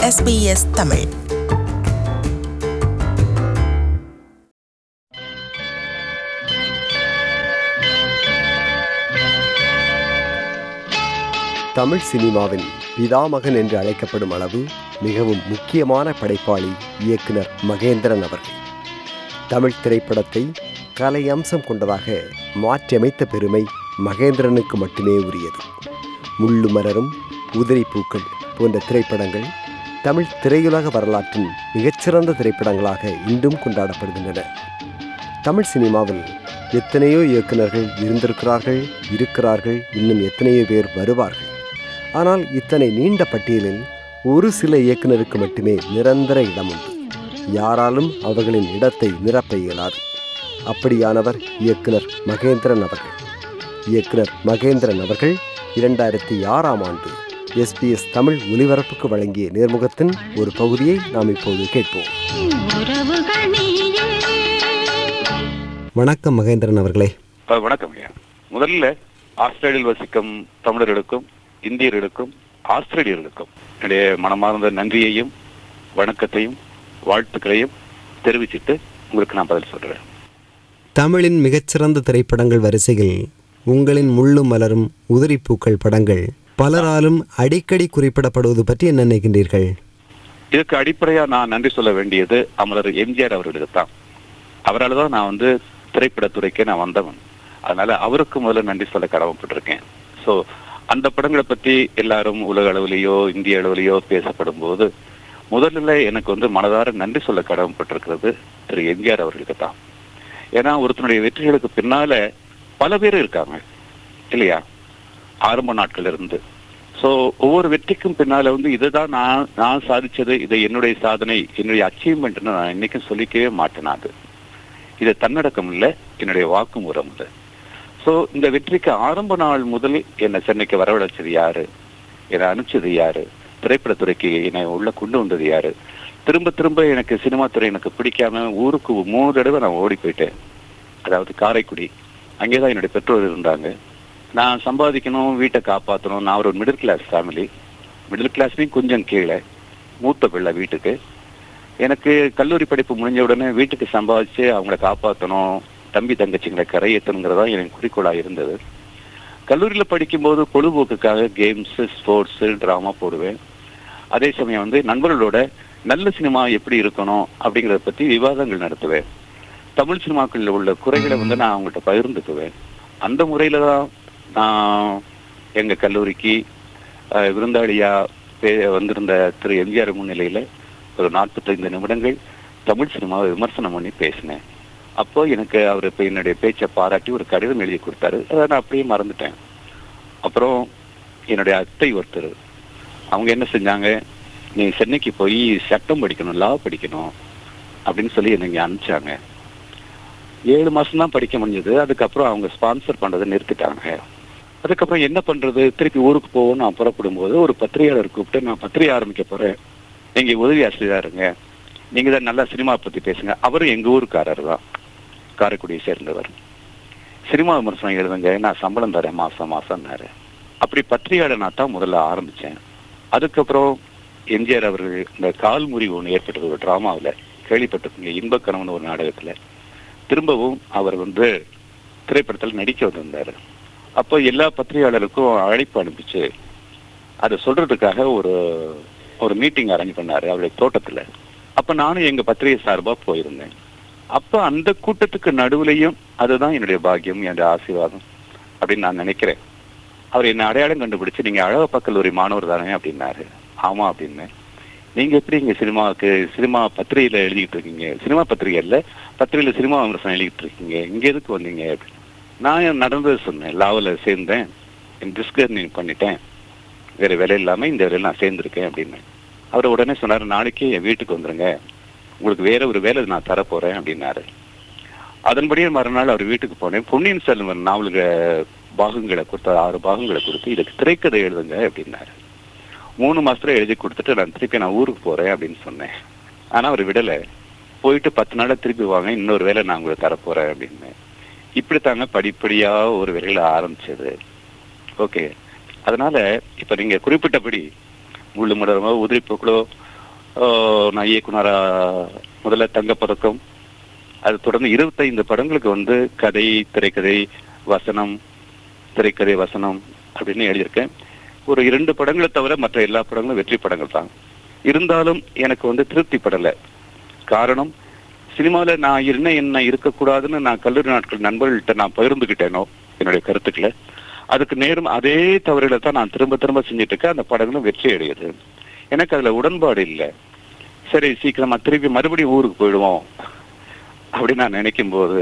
SBS Tamil Tamil சினிமாவின் பிதாமகன் என்று அழைக்கப்படும் அளவு மிகவும் முக்கியமான படைப்பாளி இயக்குனர் மகேந்திரன் அவர்கள் தமிழ் திரைப்படத்தை கலை அம்சம் கொண்டதாக மாற்றியமைத்த பெருமை மகேந்திரனுக்கு மட்டுமே உரியது முள்ளு மலரும் உதிரி பூக்கள் போன்ற திரைப்படங்கள் தமிழ் திரையுலக வரலாற்றின் மிகச்சிறந்த திரைப்படங்களாக இன்றும் கொண்டாடப்படுகின்றன தமிழ் சினிமாவில் எத்தனையோ இயக்குனர்கள் இருந்திருக்கிறார்கள் இருக்கிறார்கள் இன்னும் எத்தனையோ பேர் வருவார்கள் ஆனால் இத்தனை நீண்ட பட்டியலில் ஒரு சில இயக்குனருக்கு மட்டுமே நிரந்தர இடம் உண்டு யாராலும் அவர்களின் இடத்தை நிரப்ப இயலாது அப்படியானவர் இயக்குனர் மகேந்திரன் அவர்கள் இயக்குனர் மகேந்திரன் அவர்கள் இரண்டாயிரத்தி ஆறாம் ஆண்டு எஸ்பிஎஸ் தமிழ் ஒலிபரப்புக்கு வழங்கிய நேர்முகத்தின் ஒரு பகுதியை நாம் இப்போது கேட்போம் உறவுகள் நீயே வணக்கம் மகேந்திரன் அவர்களே அஹ் வணக்கம் ஐயா முதல்ல ஆஸ்திரேலியாவில் வசிக்கும் தமிழர்களுக்கும் இந்தியர்களுக்கும் ஆஸ்திரேலியர்களுக்கும் என்னுடைய மனமார்ந்த நன்றியையும் வணக்கத்தையும் வாழ்த்துக்களையும் தெரிவிச்சிட்டு உங்களுக்கு நான் பதில் சொல்றேன் தமிழின் மிகச்சிறந்த திரைப்படங்கள் வரிசையில் உங்களின் முள்ளும் மலரும் உதிரிப்பூக்கள் படங்கள் பலராலும் அடிக்கடி குறிப்பிடப்படுவது பற்றி என்ன நினைக்கின்றீர்கள் இதுக்கு அடிப்படையா நான் நன்றி சொல்ல வேண்டியது அமரர் எம்ஜிஆர் அவர்களுக்கு தான் அவரால் தான் நான் வந்து திரைப்படத்துறைக்கே நான் வந்தவன் அதனால அவருக்கு முதல்ல நன்றி சொல்ல கடமைப்பட்டிருக்கேன் ஸோ அந்த படங்களை பத்தி எல்லாரும் உலக அளவிலேயோ இந்திய அளவிலேயோ பேசப்படும் போது முதல்ல எனக்கு வந்து மனதார நன்றி சொல்ல கடமைப்பட்டிருக்கிறது திரு எம்ஜிஆர் அவர்களுக்கு தான் ஏன்னா ஒருத்தனுடைய வெற்றிகளுக்கு பின்னால பல பேர் இருக்காங்க இல்லையா ஆரம்ப நாட்கள் இருந்து ஸோ ஒவ்வொரு வெற்றிக்கும் பின்னால வந்து இதுதான் நான் நான் சாதிச்சது இது என்னுடைய சாதனை என்னுடைய அச்சீவ்மெண்ட்னு நான் இன்னைக்கும் சொல்லிக்கவே மாட்டேன் அது இது தன்னடக்கம் இல்லை என்னுடைய வாக்குமூலம் இல்லை ஸோ இந்த வெற்றிக்கு ஆரம்ப நாள் முதல் என்னை சென்னைக்கு வரவழைச்சது யாரு என்னை அனுப்பிச்சது யாரு திரைப்படத்துறைக்கு என்னை உள்ள கொண்டு வந்தது யாரு திரும்ப திரும்ப எனக்கு சினிமா துறை எனக்கு பிடிக்காம ஊருக்கு மூணு தடவை நான் ஓடி போயிட்டேன் அதாவது காரைக்குடி அங்கேதான் என்னுடைய பெற்றோர் இருந்தாங்க நான் சம்பாதிக்கணும் வீட்டை காப்பாற்றணும் நான் ஒரு மிடில் கிளாஸ் ஃபேமிலி மிடில் கிளாஸ்லேயும் கொஞ்சம் கீழே மூத்த பிள்ளை வீட்டுக்கு எனக்கு கல்லூரி படிப்பு முடிஞ்ச உடனே வீட்டுக்கு சம்பாதிச்சு அவங்கள காப்பாற்றணும் தம்பி தங்கச்சிங்களை கரையேற்றணுங்கிறதா எனக்கு குறிக்கோளா இருந்தது கல்லூரியில படிக்கும்போது பொழுதுபோக்குக்காக கேம்ஸ் ஸ்போர்ட்ஸ் டிராமா போடுவேன் அதே சமயம் வந்து நண்பர்களோட நல்ல சினிமா எப்படி இருக்கணும் அப்படிங்கறத பத்தி விவாதங்கள் நடத்துவேன் தமிழ் சினிமாக்களில் உள்ள குறைகளை வந்து நான் அவங்கள்ட்ட பகிர்ந்துக்குவேன் அந்த முறையில தான் நான் எங்க கல்லூரிக்கு அஹ், விருந்தாளியா பே- வந்திருந்த திரு எம்ஜிஆர் முன்னிலையில ஒரு நாற்பத்தைந்து நிமிடங்கள் தமிழ் சினிமாவை விமர்சனம் பண்ணி பேசினேன் அப்போ எனக்கு அவர் இப்போ என்னுடைய பேச்சை பாராட்டி ஒரு கடிதம் எழுதி கொடுத்தாரு அதை நான் அப்படியே மறந்துட்டேன் அப்புறம் என்னுடைய அத்தை ஒருத்தர் அவங்க என்ன செஞ்சாங்க நீ சென்னைக்கு போய் சட்டம் படிக்கணும் லா படிக்கணும் அப்படின்னு சொல்லி என்னை இங்க அனுப்பிச்சாங்க ஏழு மாசம் தான் படிக்க முடிஞ்சது அதுக்கப்புறம் அவங்க ஸ்பான்சர் பண்றதை நிறுத்திட்டாங்க அதுக்கப்புறம் என்ன பண்றது திருப்பி ஊருக்கு போவோம் நான் புறப்படும் போது ஒரு பத்திரிகையாளர் கூப்பிட்டு நான் பத்திரிகை ஆரம்பிக்க போறேன் நீங்க உதவி ஆசிரியரா இருங்க நீங்க தான் நல்லா சினிமா பத்தி பேசுங்க அவரும் எங்க ஊருக்காரர் தான் காரைக்குடியை சேர்ந்தவர் சினிமா விமர்சனம் எழுதுங்க நான் சம்பளம் தரேன் மாசம் மாசம்னாரு அப்படி பத்திரிகையாளர் நான் தான் முதல்ல ஆரம்பிச்சேன் அதுக்கப்புறம் எம்ஜிஆர் அவர்கள் இந்த கால் முறிவு ஒன்று ஏற்பட்டது ஒரு டிராமாவில் கேள்விப்பட்டிருக்கீங்க இன்பக்கணவன் ஒரு நாடகத்துல திரும்பவும் அவர் வந்து திரைப்படத்தில் நடிக்க வந்திருந்தாரு அப்போ எல்லா பத்திரிகையாளருக்கும் அழைப்பு அனுப்பிச்சு அதை சொல்றதுக்காக ஒரு ஒரு மீட்டிங் அரேஞ்ச் பண்ணாரு அவருடைய தோட்டத்துல அப்ப நானும் எங்க பத்திரிகை சார்பா போயிருந்தேன் அப்ப அந்த கூட்டத்துக்கு நடுவுலையும் அதுதான் என்னுடைய பாக்கியம் என்னுடைய ஆசீர்வாதம் அப்படின்னு நான் நினைக்கிறேன் அவர் என்ன அடையாளம் கண்டுபிடிச்சு நீங்க அழகப்பா கல்லூரி மாணவர் தானே அப்படின்னாரு ஆமா அப்படின்னு நீங்க எப்படி இங்க சினிமாவுக்கு சினிமா பத்திரிகையில எழுதிட்டு இருக்கீங்க சினிமா பத்திரிகை இல்ல பத்திரிகையில சினிமா விமர்சனம் எழுதிட்டு இருக்கீங்க இங்க எதுக்கு வந்தீங்க அப்படின்னு நான் நடந்தது சொன்னேன் லாவில் சேர்ந்தேன் டிஸ்கர்னிங் பண்ணிட்டேன் வேற வேலை இல்லாம இந்த வேலையில நான் சேர்ந்திருக்கேன் அப்படின்னு அவர் உடனே சொன்னாரு நாளைக்கு என் வீட்டுக்கு வந்துருங்க உங்களுக்கு வேற ஒரு வேலை நான் தர போறேன் அப்படின்னாரு அதன்படியே மறுநாள் அவர் வீட்டுக்கு போனேன் பொன்னியின் செல்வன் நாவலுக்கு பாகங்களை கொடுத்த ஆறு பாகங்களை கொடுத்து இதுக்கு திரைக்கதை எழுதுங்க அப்படின்னாரு மூணு மாசத்துல எழுதி கொடுத்துட்டு நான் திருப்பி நான் ஊருக்கு போறேன் அப்படின்னு சொன்னேன் ஆனா அவர் விடல போயிட்டு பத்து நாள்ல திருப்பி வாங்க இன்னொரு வேலை நான் உங்களுக்கு தரப்போறேன் அப்படின்னு இப்படித்தாங்க படிப்படியா ஒரு வேலையில ஆரம்பிச்சது ஓகே அதனால இப்ப நீங்க குறிப்பிட்டபடி முள்ளு மலரமோ உதிரி பூக்களோ ஆஹ், நான் இயக்குனரா முதல்ல தங்கப்பதக்கம் அது தொடர்ந்து இருபத்தைந்து படங்களுக்கு வந்து கதை திரைக்கதை வசனம் திரைக்கதை வசனம் அப்படின்னு எழுதியிருக்கேன் ஒரு இரண்டு படங்களை தவிர மற்ற எல்லா படங்களும் வெற்றி படங்கள் தான் இருந்தாலும் எனக்கு வந்து திருப்தி படலை காரணம் சினிமால நான் என்ன என்ன இருக்கக்கூடாதுன்னு நான் கல்லூரி நாட்கள் நண்பர்கள்ட்ட நான் பகிர்ந்துக்கிட்டேனோ என்னுடைய கருத்துக்களை அதுக்கு நேரும் அதே தவறுகளை தான் நான் திரும்ப திரும்ப செஞ்சுட்டு இருக்கேன் அந்த படங்களும் வெற்றி அடையுது எனக்கு அதுல உடன்பாடு இல்லை சரி சீக்கிரமா திருப்பி மறுபடியும் ஊருக்கு போயிடுவோம் அப்படின்னு நான் நினைக்கும் போது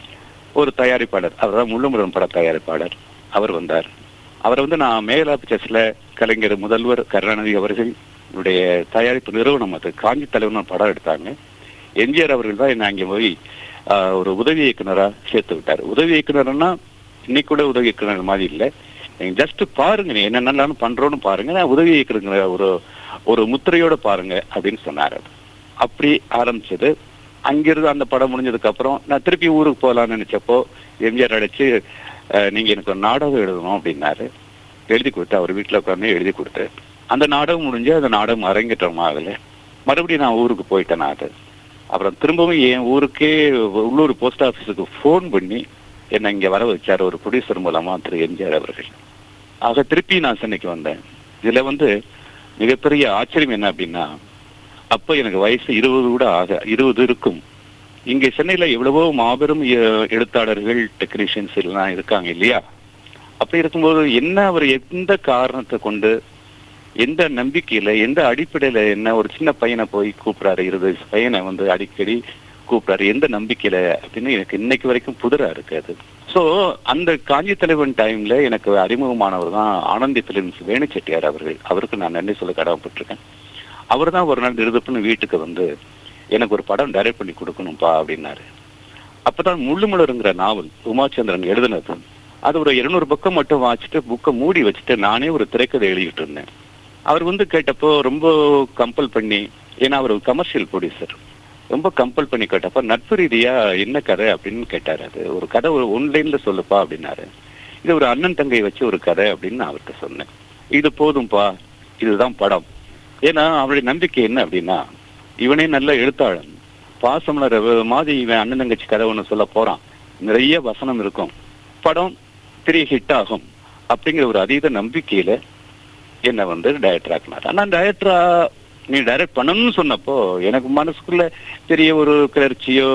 ஒரு தயாரிப்பாளர் அவர் தான் முள்ளுமுடன் பட தயாரிப்பாளர் அவர் வந்தார் அவரை வந்து நான் மேலா பிக்சர்ஸ்ல கலைஞர் முதல்வர் கருணாநிதி அவர்கள் உடைய தயாரிப்பு நிறுவனம் அது காஞ்சி தலைவர்னு படம் எடுத்தாங்க எம்ஜிஆர் அவர்கள் தான் என்ன அங்கே போய் ஆஹ், ஒரு உதவி இயக்குனரா சேர்த்து விட்டார் உதவி இயக்குனர்னா இன்னைக்கு கூட உதவி இயக்குனர் மாதிரி இல்லை நீங்க ஜஸ்ட் பாருங்க நீ என்னென்னலாம் பண்றோன்னு பாருங்க நான் உதவி இயக்குறங்கிற ஒரு ஒரு முத்திரையோட பாருங்க அப்படின்னு சொன்னார் அப்படி ஆரம்பிச்சது அங்கிருந்து அந்த படம் முடிஞ்சதுக்கு அப்புறம் நான் திருப்பி ஊருக்கு போகலாம்னு நினைச்சப்போ எம்ஜிஆர் அழைச்சு அஹ், நீங்க எனக்கு ஒரு நாடகம் எழுதணும் அப்படின்னாரு எழுதி கொடுத்து அவர் வீட்டுல உட்காந்து எழுதி கொடுத்து அந்த நாடகம் முடிஞ்சு அந்த நாடகம் அரங்கேற்றம் ஆகல மறுபடியும் நான் ஊருக்கு போயிட்டேன் நான் அது அப்புறம் திரும்பவும் என் ஊருக்கே உள்ளூர் போஸ்ட் ஆபீஸுக்கு ஃபோன் பண்ணி என்னை இங்க வர வச்சார் ஒரு ப்ரொடியூசர் மூலமா திரு எம்ஜிஆர் அவர்கள் ஆக திருப்பி நான் சென்னைக்கு வந்தேன் இதுல வந்து மிகப்பெரிய ஆச்சரியம் என்ன அப்படின்னா அப்ப எனக்கு வயசு இருபது கூட ஆக இருபது இருக்கும் இங்க சென்னையில எவ்வளவோ மாபெரும் எ- எழுத்தாளர்கள் டெக்னீஷியன்ஸ் எல்லாம் இருக்காங்க இல்லையா அப்படி இருக்கும்போது என்ன அவர் எந்த காரணத்தை கொண்டு எந்த நம்பிக்கையில எந்த அடிப்படையில என்ன ஒரு சின்ன பையனை போய் கூப்பிடுறாரு இருபது வயசு பையனை வந்து அடிக்கடி கூப்பிடுறாரு எந்த நம்பிக்கையில அப்படின்னு எனக்கு இன்னைக்கு வரைக்கும் புதிரா இருக்கு அது சோ அந்த காஞ்சி தலைவன் டைம்ல எனக்கு அறிமுகமானவர் தான் ஆனந்தி பிலிம்ஸ் வேணு செட்டியார் அவர்கள் அவருக்கு நான் நன்றி சொல்ல கடமைப்பட்டிருக்கேன் அவர் தான் ஒரு நாள் நிருதப்புன்னு வீட்டுக்கு வந்து எனக்கு ஒரு படம் டைரக்ட் பண்ணி கொடுக்கணும்ப்பா அப்படின்னாரு அப்பதான் முள்ளுமலருங்கிற நாவல் உமாச்சந்திரன் எழுதினது அது ஒரு இருநூறு பக்கம் மட்டும் வாசிச்சுட்டு புக்கை மூடி வச்சுட்டு நானே ஒரு திரைக்கதை எழுதிட்டு இருந்தேன் அவர் வந்து கேட்டப்போ ரொம்ப கம்பல் பண்ணி ஏன்னா அவர் கமர்ஷியல் ப்ரொடியூசர் ரொம்ப கம்பல் பண்ணி கேட்டப்போ நட்பு ரீதியா என்ன கதை அப்படின்னு கேட்டாரு அது ஒரு கதை ஒரு ஒன்லைன்ல சொல்லுப்பா அப்படின்னாரு இது ஒரு அண்ணன் தங்கை வச்சு ஒரு கதை அப்படின்னு நான் அவர்கிட்ட சொன்னேன் இது போதும்பா இதுதான் படம் ஏன்னா அவருடைய நம்பிக்கை என்ன அப்படின்னா இவனே நல்ல எழுத்தாளன் பாசமலர் மாதிரி இவன் அண்ணன் தங்கச்சி கதை ஒண்ணு சொல்ல போறான் நிறைய வசனம் இருக்கும் படம் பெரிய ஹிட் ஆகும் அப்படிங்கிற ஒரு அதீத நம்பிக்கையில என்ன வந்து டைரக்டர் ஆக்கினார் ஆனா டைரக்டரா நீ டைரக்ட் பண்ணணும்னு சொன்னப்போ எனக்கு மனசுக்குள்ள பெரிய ஒரு கிளர்ச்சியோ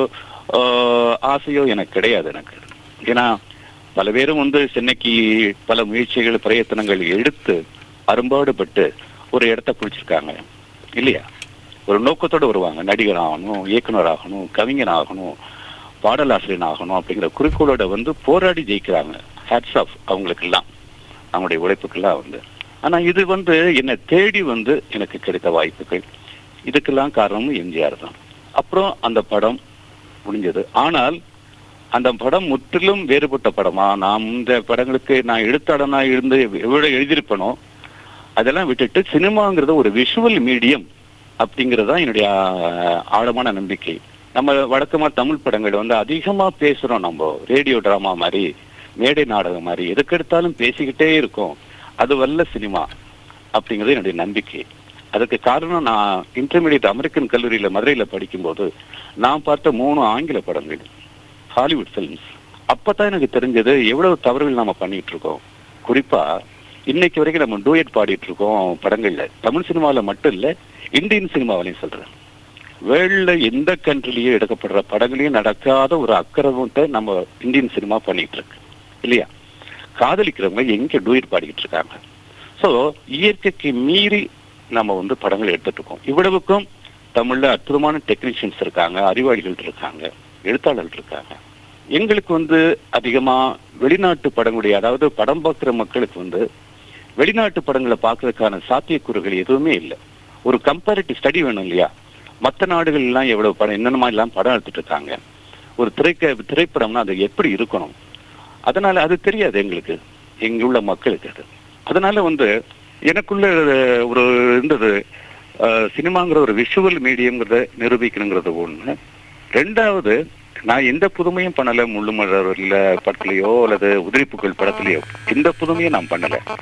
ஆஹ், ஆசையோ எனக்கு கிடையாது எனக்கு ஏன்னா பல பேரும் வந்து சென்னைக்கு பல முயற்சிகள் பிரயத்தனங்கள் எடுத்து அரும்பாடுபட்டு ஒரு இடத்த பிடிச்சிருக்காங்க இல்லையா ஒரு நோக்கத்தோட வருவாங்க நடிகர் ஆகணும் இயக்குனர் ஆகணும் கவிஞன் ஆகணும் பாடலாசிரியன் ஆகணும் அப்படிங்கிற குறிக்கோளோட வந்து போராடி ஜெயிக்கிறாங்க ஹேட்ஸ் ஆஃப் அவங்களுக்கெல்லாம் அவங்களுடைய உழைப்புக்கெல்லாம் வந்து ஆனா இது வந்து என்னை தேடி வந்து எனக்கு கிடைத்த வாய்ப்புகள் இதுக்கெல்லாம் காரணமும் எம்ஜிஆர் தான் அப்புறம் அந்த படம் முடிஞ்சது ஆனால் அந்த படம் முற்றிலும் வேறுபட்ட படமா நான் இந்த படங்களுக்கு நான் எழுத்தாளனா இருந்து எவ்வளவு எழுதியிருப்பனோ அதெல்லாம் விட்டுட்டு சினிமாங்கிறது ஒரு விஷுவல் மீடியம் அப்படிங்கிறது தான் என்னுடைய ஆஹ், ஆழமான நம்பிக்கை நம்ம வழக்கமா தமிழ் படங்கள் வந்து அதிகமா பேசுறோம் நம்ம ரேடியோ டிராமா மாதிரி மேடை நாடகம் மாதிரி எதுக்கு எடுத்தாலும் பேசிக்கிட்டே இருக்கோம் அது வல்ல சினிமா அப்படிங்கிறது என்னுடைய நம்பிக்கை அதுக்கு காரணம் நான் இன்டர்மீடியட் அமெரிக்கன் கல்லூரியில மதுரையில படிக்கும்போது நான் பார்த்த மூணு ஆங்கில படங்கள் ஹாலிவுட் ஃபிலிம்ஸ் அப்பதான் எனக்கு தெரிஞ்சது எவ்வளவு தவறுகள் நாம பண்ணிட்டு இருக்கோம் குறிப்பா இன்னைக்கு வரைக்கும் நம்ம டூயட் பாடிட்டு இருக்கோம் படங்கள்ல தமிழ் சினிமாவில மட்டும் இல்ல இந்தியன் சினிமாவிலையும் சொல்றேன் வேர்ல்ட்ல எந்த கண்ட்ரிலயும் எடுக்கப்படுற படங்களையும் நடக்காத ஒரு அக்கிரமத்தை நம்ம இந்தியன் சினிமா பண்ணிட்டு இருக்கு இல்லையா காதலிக்கிறவங்க எங்க டூயட் பாடிக்கிட்டு இருக்காங்க சோ இயற்கைக்கு மீறி நம்ம வந்து படங்கள் எடுத்துட்டு இருக்கோம் இவ்வளவுக்கும் தமிழ்ல அற்புதமான டெக்னீஷியன்ஸ் இருக்காங்க அறிவாளிகள் இருக்காங்க எழுத்தாளர்கள் இருக்காங்க எங்களுக்கு வந்து அதிகமா வெளிநாட்டு படங்களுடைய அதாவது படம் பார்க்குற மக்களுக்கு வந்து வெளிநாட்டு படங்களை பார்க்கறதுக்கான சாத்தியக்கூறுகள் எதுவுமே இல்லை ஒரு கம்பேரிட்டிவ் ஸ்டடி வேணும் இல்லையா மற்ற நாடுகள் எல்லாம் எவ்வளவு படம் என்னென்ன மாதிரி எல்லாம் படம் எடுத்துட்டு இருக்காங்க ஒரு திரைக்க திரைப்படம்னா அது எப்படி இருக்கணும் அதனால அது தெரியாது எங்களுக்கு இங்க உள்ள மக்களுக்கு அது அதனால வந்து எனக்குள்ள ஒரு இருந்தது அஹ், சினிமாங்கிற ஒரு விஷுவல் மீடியம்ங்கிறத நிரூபிக்கணுங்கிறது ஒண்ணு ரெண்டாவது நான் எந்த புதுமையும் பண்ணல முள்ளுமலர்ல படத்துலயோ அல்லது உதிரிப்புகள் படத்துலயோ எந்த புதுமையும் நான் பண்ணல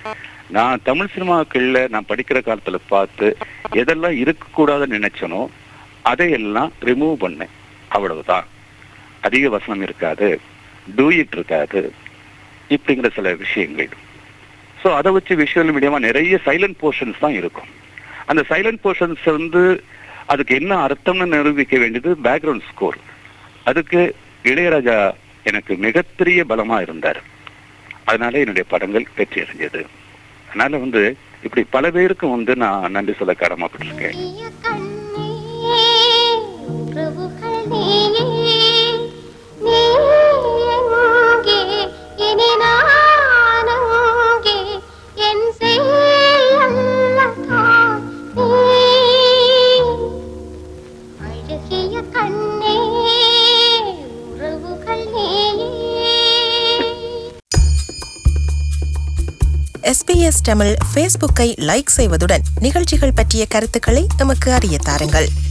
நான் தமிழ் சினிமாக்கள்ல நான் படிக்கிற காலத்துல பார்த்து எதெல்லாம் இருக்கக்கூடாதுன்னு நினைச்சனோ அதையெல்லாம் ரிமூவ் பண்ணேன் அவ்வளவுதான் அதிக வசனம் இருக்காது டூயிட் இருக்காது இப்படிங்கிற சில விஷயங்கள் ஸோ அதை வச்சு விஷுவல் மீடியமா நிறைய சைலண்ட் போர்ஷன்ஸ் தான் இருக்கும் அந்த சைலண்ட் போர்ஷன்ஸ் வந்து அதுக்கு என்ன அர்த்தம்னு நிரூபிக்க வேண்டியது பேக்ரவுண்ட் ஸ்கோர் அதுக்கு இளையராஜா எனக்கு மிகப்பெரிய பலமா இருந்தார் அதனால என்னுடைய படங்கள் வெற்றி அடைஞ்சது அதனால வந்து இப்படி பல பேருக்கு வந்து நான் நன்றி சொல்ல கடமைப்பட்டிருக்கேன் இனிய கண்ணே, உறவுகள் நீயே. நீ எங்கே, இனி நான் அங்கே. என் செயலல்லதான் நீ. அழகிய கண்ணே, உறவுகள் நீயே எஸ்பிஎஸ் தமிழ் ஃபேஸ்புக்கை லைக் செய்வதுடன் நிகழ்ச்சிகள் பற்றிய கருத்துக்களை எமக்கு அறிய தாருங்கள்